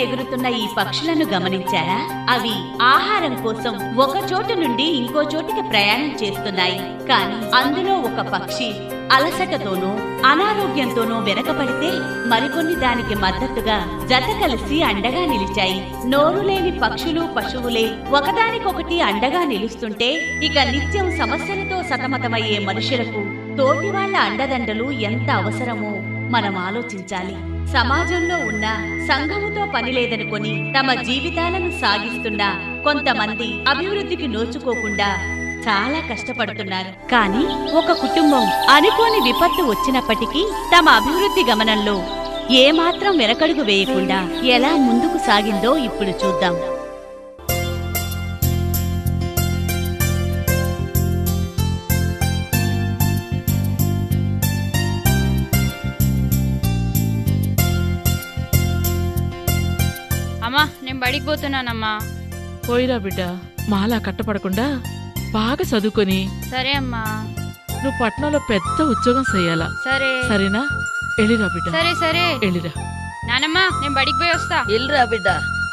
ఎగురుతున్న ఈ పక్షులను గమనించారా అవి ఆహారం కోసం ఒక చోటు నుండి ఇంకో చోటికి ప్రయాణం చేస్తున్నాయి కానీ అందులో ఒక పక్షి అలసటతోనూ అనారోగ్యంతోనూ వెనకబడితే మరికొన్ని దానికి మద్దతుగా జత కలిసి అండగా నిలిచాయి నోరు లేని పక్షులు పశువులే ఒకదానికొకటి అండగా నిలుస్తుంటే ఇక నిత్యం సమస్యలతో సతమతమయ్యే మనుషులకు తోటి వాళ్ళ అండదండలు ఎంత అవసరమో మనం ఆలోచించాలి సమాజంలో ఉన్న సంఘముతో పని లేదనుకొని తమ జీవితాలను సాగిస్తున్న కొంతమంది అభివృద్ధికి నోచుకోకుండా చాలా కష్టపడుతున్నారు కానీ ఒక కుటుంబం అనుకోని విపత్తు వచ్చినప్పటికీ తమ అభివృద్ధి గమనంలో ఏమాత్రం వెనకడుగు వేయకుండా ఎలా ముందుకు సాగిందో ఇప్పుడు చూద్దాం అమ్మా నేను బడికి పోతున్నానమ్మా పోయిరా బిడ్డ మాలా కట్టపడకుండా బాగా చదువుకొని సరే అమ్మా నువ్వు పట్నంలో పెద్ద ఉద్యోగం చెయ్యాలా సరే సరేనా ఎళ్ళిరా బిడ్డ సరే సరే ఎళ్ళిరా నానమ్మ నేను బడికి పోయి వస్తా వెళ్ళిరా బిడ్డ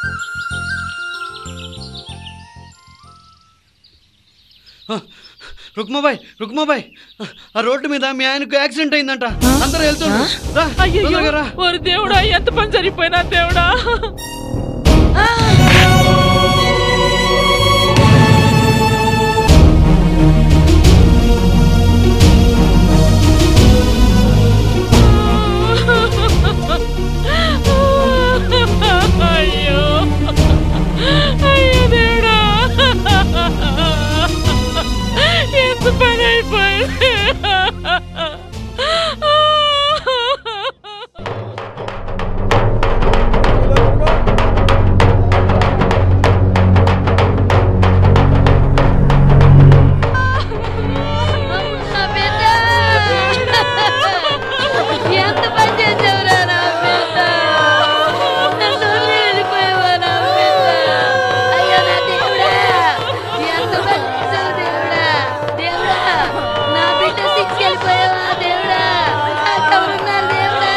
రుక్మాబాయ్ రుక్మాబాయ్ ఆ రోడ్డు మీద మీ ఆయనకు యాక్సిడెంట్ అయిందంట అందరూ వెళ్తున్నారు రా, అయ్యో తొందరగా రా. ఓరి దేవుడా ఎంత పని సరిపోయినా దేవుడా అయ్యో అయ్యో దేవుడా ఎంత పని అయిపోయింది నా బిడ్డ ఎంత పని చేసావురా నా బిడ్డ నన్ను వదిలి వెళ్ళిపోయావా నా బిడ్డ అయ్యో నా దేవుడా ఎంత పని చేసావు దేవుడా దేవుడా నా బిడ్డ తీసుకెళ్ళిపోయావా దేవుడా నాకెవరున్నారు దేవుడా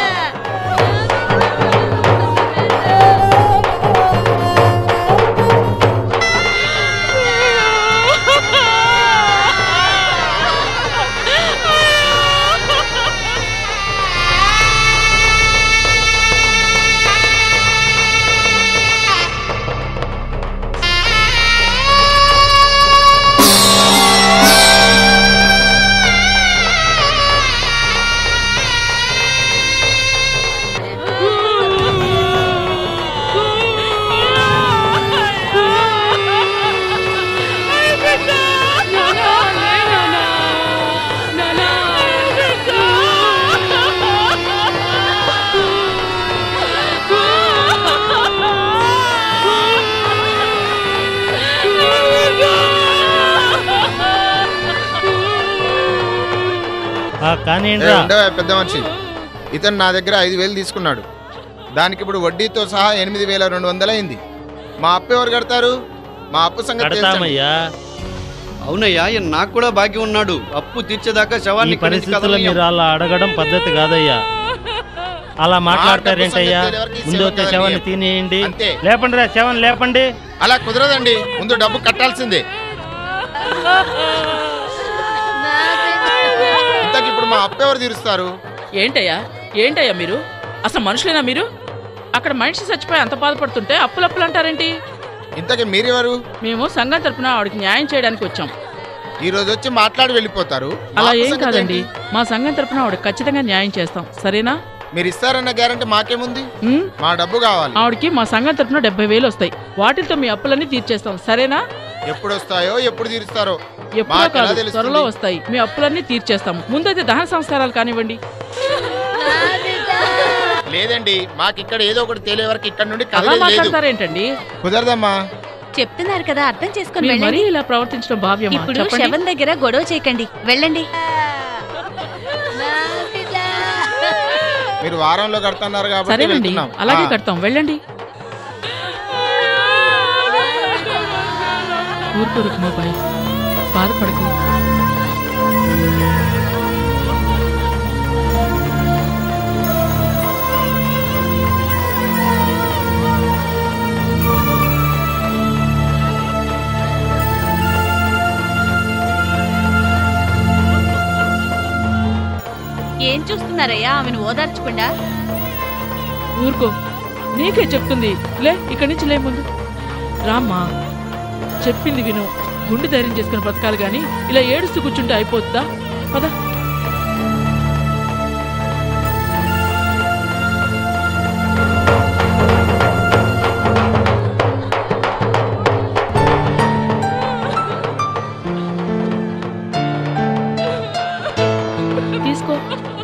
కానీ ఏ, ఉండవే పెద్ద మనిషి ఇతను నా దగ్గర ఐదు వేలు తీసుకున్నాడు దానికి ఇప్పుడు వడ్డీతో సహా ఎనిమిది వేల రెండు వందలు అయింది మా అప్పు ఎవరు కడతారు మా అప్పు సంగతి తెలుసండి. కడతామయ్యా అవునయ్యా ఈయన నాకు కూడా బాకీ ఉన్నాడు అప్పు తీర్చేదాకా ఈ శవాన్ని ఇక్కడి నుంచి పరిస్థితుల్లో కదలనీయం. మీరు అలా అడగడం పద్ధతి కాదయ్యా అలా మాట్లాడతారేంటయ్యా సంగతి ఎవరికి ముందు వచ్చే సేవ శవాన్ని కదలనీయం. తినేయండి అంతే. లేపండి రా శవాన్ని లేపండి అలా కుదరదండి ముందు డబ్బు కట్టాల్సిందే ఇంతకు ఇప్పుడు మా అప్పు ఎవరు తీరుస్తారు ఏంటయ్యా ఏంటయ్యా మీరు అసలు మనుషులేనా మీరు అక్కడ మనిషి చచ్చిపోయి అంత బాధపడుతుంటే అప్పులు అప్పులు అంటారేంటి ఇంతకీ మీరెవరు మేము సంఘం తరపున ఆవిడకి న్యాయం చేయడానికి వచ్చాం ఈ రోజు వచ్చి మాట్లాడి వెళ్ళిపోతారు మా అలా అప్పు ఏం సంగతి కాదండి ఏంటి? మా సంఘం తరపున ఆవిడకి ఖచ్చితంగా న్యాయం చేస్తాం సరేనా మీరు ఇస్తారన్న గ్యారంటీ మాకేముంది ఉమ్? మా డబ్బు కావాలి ఆవిడకి మా సంఘం తరపున డెబ్బై వేలు వస్తాయి వాటితో మీ అప్పులన్నీ తీర్చేస్తాం సరేనా ఎప్పుడు వస్తాయో ఎప్పుడు తీరుస్తారో ఎప్పుడో మాకెలా కాదు తెలుస్తుంది? త్వరలో వస్తాయి మీ అప్పులన్నీ తీర్చేస్తాము ముందైతే దహన సంస్కారాలు కానివ్వండి లేదండి మాకు ఇక్కడ ఏదో ఒకటి తేలే వరకు ఇక్కడ నుండి అలా కదలేదు లేదు మాట్లాడతారేంటండి కుదరదమ్మా చెప్తున్నారు కదా అర్థం చేసుకుని మీరు మరీ వెళ్ళండి ఇలా ప్రవర్తించడం భావ్యమా ఇప్పుడు చెప్పండి శవం దగ్గర గొడవ చేయకండి వెళ్ళండి మీరు వారంలో కడుతున్నారు కాబట్టి సరేనండి వెళ్తున్నాం. అలాగే ఆ. కడతాం వెళ్ళండి ఊరుకో రుక్మాబాయ్ బాధపడకు చూస్తున్నారయ్యా ఆమెను ఓదార్చకుండా ఊరుకో నీకే చెప్తుంది లే ఇక్కడి నుంచి లే ముందు రామ్మా చెప్పింది విను గుండె ధైర్యం చేసుకుని బతకాలి గాని ఇలా ఏడుస్తూ కూర్చుంటే అయిపోతుందా పద తీసుకో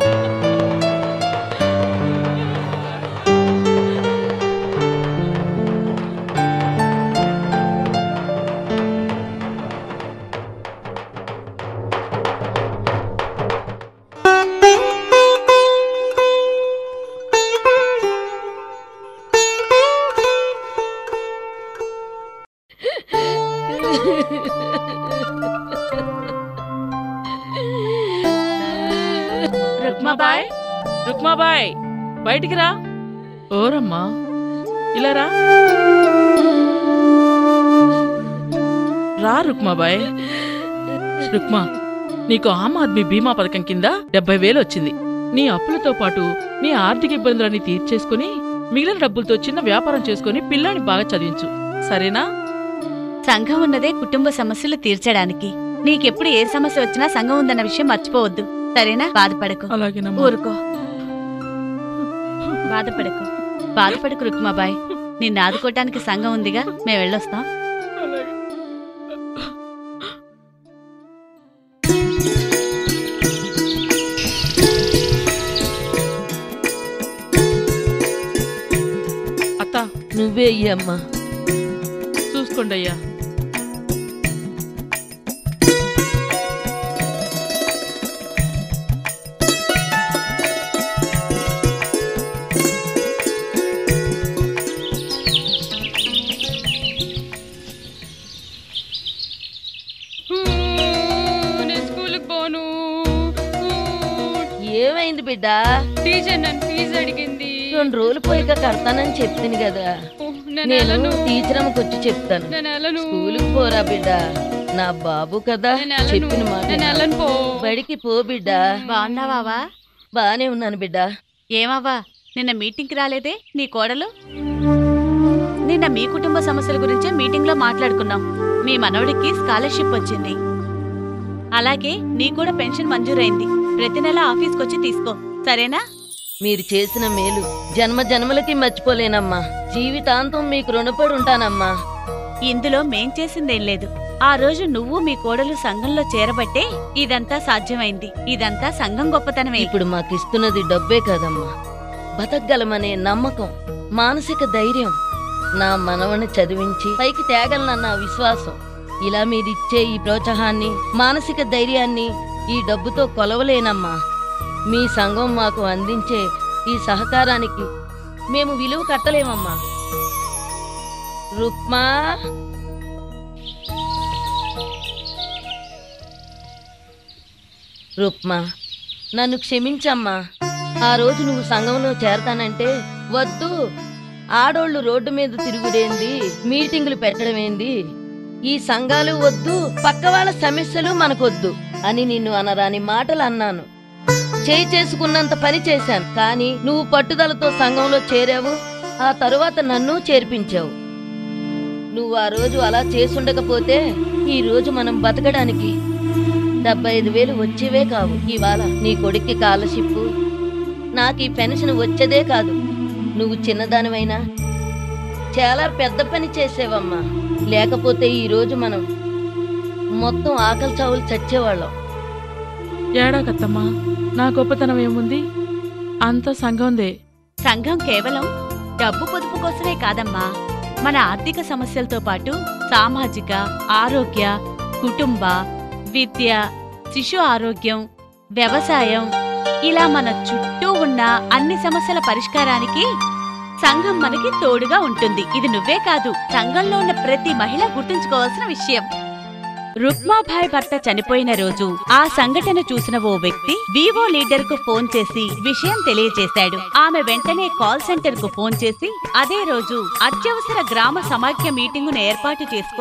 రుక్మాబాయ్ రుక్మాబాయ్ బయటికి రా ఓరమ్మా ఇలా రా రా రుక్మాబాయ్ రుక్మా నీకు ఆమ్ ఆద్మీ బీమా పథకం కింద డెబ్బై వేలు వచ్చింది నీ అప్పులతో పాటు నీ ఆర్థిక ఇబ్బందులన్నీ తీర్చేసుకుని మిగిలిన డబ్బులతో చిన్న వ్యాపారం చేసుకుని పిల్లాన్ని బాగా చదివించు సరేనా సంఘం ఉన్నదే కుటుంబ సమస్యలు తీర్చడానికి నీకెప్పుడు ఏ సమస్య వచ్చినా సంఘం ఉందన్న విషయం మర్చిపోవద్దు సరేనా బాధపడకు అలాగేనమ్మా ఊరుకో బాధపడకు బాధపడకు రుక్మాబాయ్ నిన్ను ఆదుకోవటానికి సంఘం ఉందిగా మేము వెళ్ళొస్తాం అత్త నువ్వే అయ్యమ్మా చూసుకోండి అయ్యా నేను స్కూల్కి పోను ఏమైంది బిడ్డ టీచర్ నన్ను ఫీజు అడిగింది రెండు రోజులు పోయాక కడతానని చెప్పింది కదా నేను నేను వెళ్ళను టీచర్ అమ్మకి వచ్చి చెప్తాను నేను వెళ్ళను స్కూలుకి పోరా బిడ్డ నా బాబు కదా నేను వెళ్ళను చెప్పిన మాట నేను విను. వెళ్ళను పో బడికి పో బిడ్డ బాగున్నావావా బానే ఉన్నాను బిడ్డ ఏమవ్వా నిన్న మీటింగ్కి రాలేదే నీ కోడలు నిన్న మీ కుటుంబ సమస్యల గురించే మీటింగ్లో మాట్లాడుకున్నాం మీ మనవడికి స్కాలర్షిప్ వచ్చింది అలాగే నీ కూడా పెన్షన్ మంజూరైంది ప్రతి నెల ఆఫీస్కి వచ్చి తీసుకో సరేనా మీరు చేసిన మేలు జన్మ జన్మలకి మర్చిపోలేనమ్మా జీవితాంతం మీకు రుణపడి ఉంటానమ్మా ఇందులో మేం చేసిందేం లేదు ఆ రోజు నువ్వు మీ కోడలు సంఘంలో చేరబట్టే ఇదంతా సాధ్యమైంది ఇదంతా సంఘం గొప్పతనమే ఇప్పుడు మాకిస్తున్నది డబ్బే కదమ్మా బతకగలమనే నమ్మకం మానసిక ధైర్యం నా మనవని చదివించి పైకి తేగలనన్న విశ్వాసం ఇలా మీరిచ్చే ఈ ప్రోత్సాహాన్ని మానసిక ధైర్యాన్ని ఈ డబ్బుతో కొలవలేనమ్మా మీ సంఘం మాకు అందించే ఈ సహకారానికి మేము విలువ కట్టలేమమ్మా రుక్మా రుక్మా నన్ను క్షమించమ్మా ఆ రోజు నువ్వు సంఘంలో చేరతానంటే వద్దు ఆడోళ్ళు రోడ్డు మీద తిరుగుడేంది మీటింగులు పెట్టడమేంది ఈ సంఘాలు వద్దు పక్క వాళ్ళ సమస్యలు మనకొద్దు అని నిన్ను అనరాని మాటలు అన్నాను చేయి చేసుకున్నంత పని చేశాను కానీ నువ్వు పట్టుదలతో సంఘంలో చేరావు ఆ తరువాత నన్ను చేర్పించావు నువ్వు ఆ రోజు అలా చేసుండకపోతే ఈ రోజు మనం బతకడానికి డెబ్బై ఐదు వేలు వచ్చేవే కావు ఇవాళ నీ కొడుక్కి కాలషిప్పు నాకు ఈ పెన్షన్ వచ్చేదే కాదు నువ్వు చిన్నదానివైనా చాలా పెద్ద పని చేసేవమ్మా లేకపోతే ఈ రోజు మనం మొత్తం ఆకలి చావులు చచ్చేవాళ్ళం ఏడాకత్తమ్మా నా గొప్పతనం ఏముంది అంత సంఘందే సంఘం కేవలం డబ్బు పొదుపు కోసమే కాదమ్మా మన ఆర్థిక సమస్యలతో పాటు సామాజిక ఆరోగ్య కుటుంబ విద్య శిశు ఆరోగ్యం వ్యవసాయం ఇలా మన చుట్టూ ఉన్న అన్ని సమస్యల పరిష్కారానికి సంఘం మనకి తోడుగా ఉంటుంది ఇది నువ్వే కాదు సంఘంలో ఉన్న ప్రతి మహిళ గుర్తుంచుకోవాల్సిన విషయం రుక్మాభాయ్ భర్త చనిపోయిన రోజు ఆ సంఘటన చూసిన ఓ వ్యక్తి వివో లీడర్ కు ఫోన్ చేసి విషయం తెలియజేశాడు ఆమె వెంటనే కాల్ సెంటర్ కు ఫోన్ చేసి అదే రోజు అత్యవసర గ్రామ సమాఖ్య మీటింగును ఏర్పాటు చేసుకుని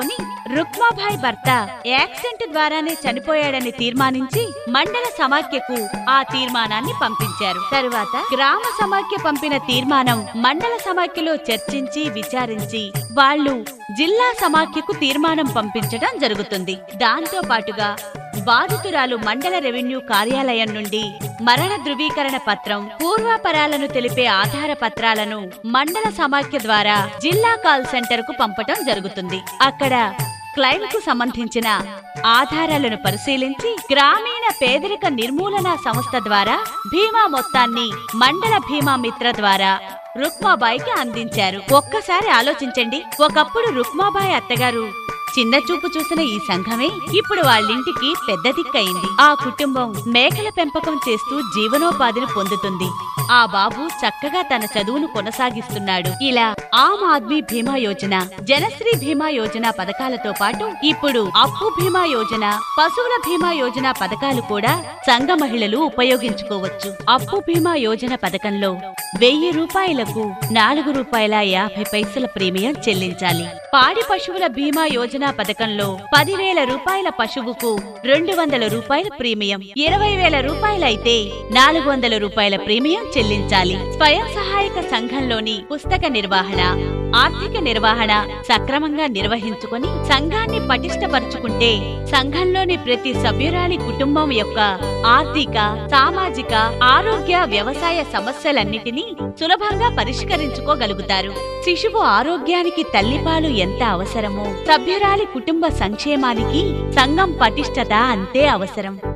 రుక్మాభాయ్ భర్త యాక్సిడెంట్ ద్వారానే చనిపోయాడని తీర్మానించి మండల సమాఖ్యకు ఆ తీర్మానాన్ని పంపించారు తరువాత గ్రామ సమాఖ్య పంపిన తీర్మానం మండల సమాఖ్యలో చర్చించి విచారించి వాళ్ళు జిల్లా సమాఖ్యకు తీర్మానం పంపించడం జరుగుతుంది దాంతో పాటుగా బాధితురాలు మండల రెవెన్యూ కార్యాలయం నుండి మరణ ధృవీకరణ పత్రం పూర్వాపరాలను తెలిపే ఆధార పత్రాలను మండల సమాఖ్య ద్వారా జిల్లా కాల్ సెంటర్ కు పంపటం జరుగుతుంది అక్కడ క్లైమ్ కు సంబంధించిన ఆధారాలను పరిశీలించి గ్రామీణ పేదరిక నిర్మూలన సంస్థ ద్వారా భీమా మొత్తాన్ని మండల భీమా మిత్ర ద్వారా రుక్మాబాయికి అందించారు ఒక్కసారి ఆలోచించండి ఒకప్పుడు రుక్మాబాయి అత్తగారు చిన్న చూపు చూసిన ఈ సంఘమే ఇప్పుడు వాళ్ళింటికి పెద్ద దిక్కయింది ఆ కుటుంబం మేకల పెంపకం చేస్తూ జీవనోపాధిని పొందుతుంది ఆ బాబు చక్కగా తన చదువును కొనసాగిస్తున్నాడు ఇలా ఆమ్ ఆద్మీ భీమా యోజన జనశ్రీ భీమా యోజన పథకాలతో పాటు ఇప్పుడు అప్పు భీమా యోజన పశువుల భీమా యోజన పథకాలు కూడా సంఘ మహిళలు ఉపయోగించుకోవచ్చు అప్పు భీమా యోజన పథకంలో వెయ్యి రూపాయలకు నాలుగు రూపాయల యాభై పైసల ప్రీమియం చెల్లించాలి పాడి పశువుల బీమా యోజన పథకంలో పదివేల రూపాయల పశువుకు రెండు వందల రూపాయల ప్రీమియం ఇరవై వేల రూపాయలైతే నాలుగు వందల రూపాయల ప్రీమియం చెల్లించాలి స్వయం సహాయక సంఘంలోని పుస్తక నిర్వహణ ఆర్థిక నిర్వహణ సక్రమంగా నిర్వహించుకొని సంఘాన్ని పటిష్టపరుచుకుంటే సంఘంలోని ప్రతి సభ్యురాలి కుటుంబం యొక్క ఆర్థిక సామాజిక ఆరోగ్య వ్యవసాయ సమస్యలన్నిటినీ సులభంగా పరిష్కరించుకోగలుగుతారు శిశువు ఆరోగ్యానికి తల్లిపాలు ఎంత అవసరమో సభ్యురాలి కుటుంబ సంక్షేమానికి సంఘం పటిష్టత అంతే అవసరం